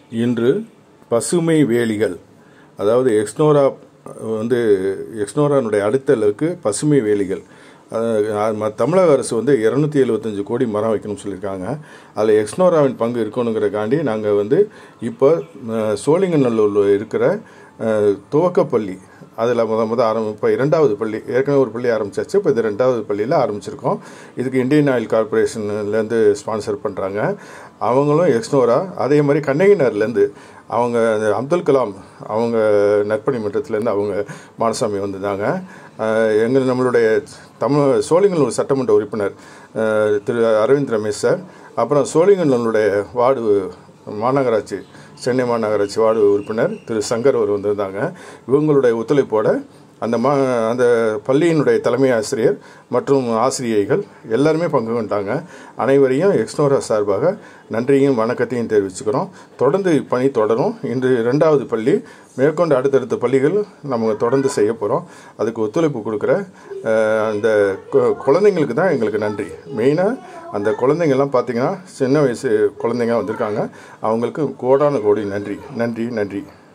இன்று பசுமை வேலிகள் அதாவது எக்ஸ்னோரா வந்து எக்ஸ்னோரானுடைய அடுத்த இலக்கு பசுமை வேலிகள் அஹ் ம- தமிழக அரசு வந்து இரநூத்தி எழுபத்தஞ்சு கோடி மரம் வைக்கணும்னு சொல்லியிருக்காங்க அதில் எக்ஸ்னோராவின் பங்கு இருக்கணுங்கிறக்காண்டி நாங்கள் வந்து இப்போ அஹ், சோழிங்கநல்லூரில் இருக்கிற அஹ், துவக்கப்பள்ளி அதில் முத முத ஆரம்பி இப்போ இரண்டாவது பள்ளி ஏற்கனவே ஒரு பள்ளி ஆரம்பிச்சாச்சு இப்போ இது ரெண்டாவது பள்ளியில் ஆரம்பிச்சிருக்கோம் இதுக்கு இந்தியன் ஆயில் கார்பரேஷன்லேருந்து ஸ்பான்சர் பண்ணுறாங்க அவங்களும் எக்ஸ்னோரா அதே மாதிரி கண்ணகினர்லேருந்து அவங்க அந்த அப்துல் கலாம் அவங்க நற்பணி மன்றத்துலேருந்து அவங்க மானசாமி வந்திருந்தாங்க அஹ் எங்கள் நம்மளுடைய தமிழ் சோழிங்கநல்லூர் சட்டமன்ற உறுப்பினர் அஹ் திரு அரவிந்த் ரமேஷ் சார் அப்புறம் சோழிங்கநல்லூருடைய வார்டு மாநகராட்சி சென்னை மாநகராட்சி வார்டு உறுப்பினர் திரு சங்கர் அவர் வந்திருந்தாங்க இவங்களுடைய ஒத்துழைப்போட அந்த மா அந்த பள்ளியினுடைய தலைமை ஆசிரியர் மற்றும் ஆசிரியைகள் எல்லாருமே பங்கு கொண்டாங்க அனைவரையும் எக்ஸ்னோரா சார்பாக நன்றியும் வணக்கத்தையும் தெரிவிச்சுக்கிறோம் தொடர்ந்து இப்பணி தொடரும் இன்று இரண்டாவது பள்ளி மேற்கொண்டு அடுத்தடுத்த பள்ளிகள் நம்ம தொடர்ந்து செய்ய போகிறோம் அதுக்கு ஒத்துழைப்பு கொடுக்குற அஹ், அந்த கு- குழந்தைங்களுக்கு தான் எங்களுக்கு நன்றி மெயினாக அந்த குழந்தைங்கள்லாம் பார்த்தீங்கன்னா சின்ன வயசு குழந்தைங்க வந்திருக்காங்க அவங்களுக்கு கோடான கோடி நன்றி நன்றி நன்றி